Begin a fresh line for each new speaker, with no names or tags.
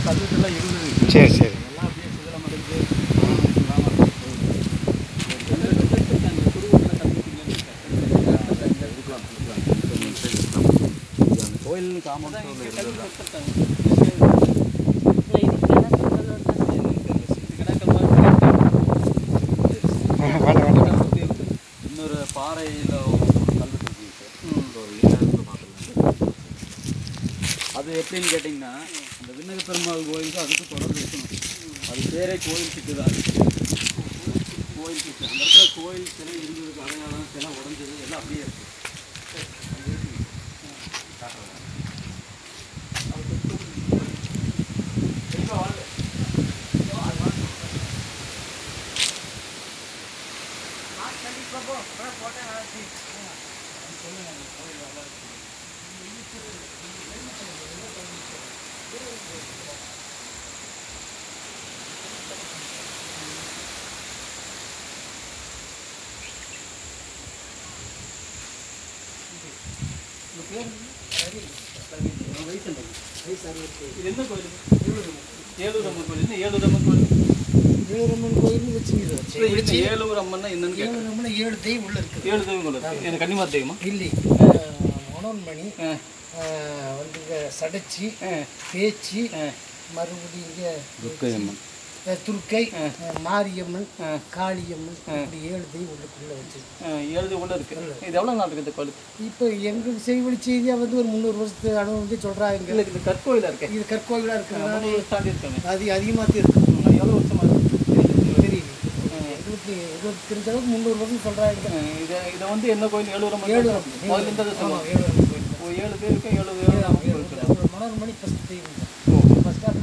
கல்வெட்டுலாம் இருந்தது
சரி சரி
எல்லாம் அப்படியே சிதிலம் அடைஞ்சு இல்லாம கோயில் காமௌண்ட்
வேண்டாம் வேண்டாம்
இன்னொரு பாறையில் கல்வெட்டு இருக்குங்க சார் ஒரு ஏழாயிரத்துல பார்க்கலாம் அது எப்படின்னு கேட்டிங்கன்னா அந்த விண்ணக பெருமாள் கோயிலுக்கு அதுக்கு தொடர்பு இருக்கணும் அது பேரே கோயில் சிட்டு தான் கோயில் சிட்டு அந்த இடத்துல கோயில் சிலை இருந்ததுக்கு அடையாளம் சிலை உடஞ்சது எல்லாம் அப்படியே இருக்கு இது என்ன கோயில் ஏலூர் அம்மன் கோயில் என்ன ஏலூர் அம்மன் கோயில்
ஏழுரம்மன் கோயில்னு வச்சுக்கிறது
இல்ல, என்ன ஏலூர் அம்மன்னா என்னன்னு கேட்டேன்
ஏழுரம்மன் ஏழு தெய்வம் உள்ள இருக்குது
ஏழு தெய்வம் கோயில் இது கன்னிமார் தெய்வமா
இல்லை மனோன்மணி
ஆ.
ஆஹ் வந்து இங்க சடைச்சி
ஆ.
பேச்சு
ஆ.
மறுபடியும் இங்கே
துர்க்கை அம்மன்
துர்க்கை ஆஹ் மாரியம்மன் காளியம்மன் இப்படி ஏழு தெய்வம் உள்ளுக்குள்ள வச்சு
ஏழு உள்ள இருக்கு இது எவ்வளோ நாள் இருக்குது இந்த கோயில்
இப்போ எங்களுக்கு செய்வழி செய்தியாக வந்து ஒரு முந்நூறு வருஷத்து அனுபவம் வந்து சொல்கிறாங்க
இல்லை இது கற்கோயிலாக இருக்கேன்
இது கற்கோவிலாக இருக்கிறதுனால
முந்நூறு தாண்டி இருக்காங்க
அது அதிகமாக இருக்கு
எவ்வளோ வருஷமா இருக்கு
தெரியல எங்களுக்கு எங்களுக்கு தெரிஞ்ச அளவுக்கு முந்நூறு வருஷம் சொல்கிறாங்க
இதை இதை வந்து என்ன கோயில் ஏழூர் அம்மன்
ஏழு
கோயில் முதல்ல இருந்தது சொல்லுவாங்க
ஏழு கோயில்
ஓ ஏழு பேருக்கு ஏழு பேர் அம்மன் கோயில்
அப்புறம் மனோன்மணி ஃபஸ்ட் தெய்வம் ஃபஸ்ட்டாக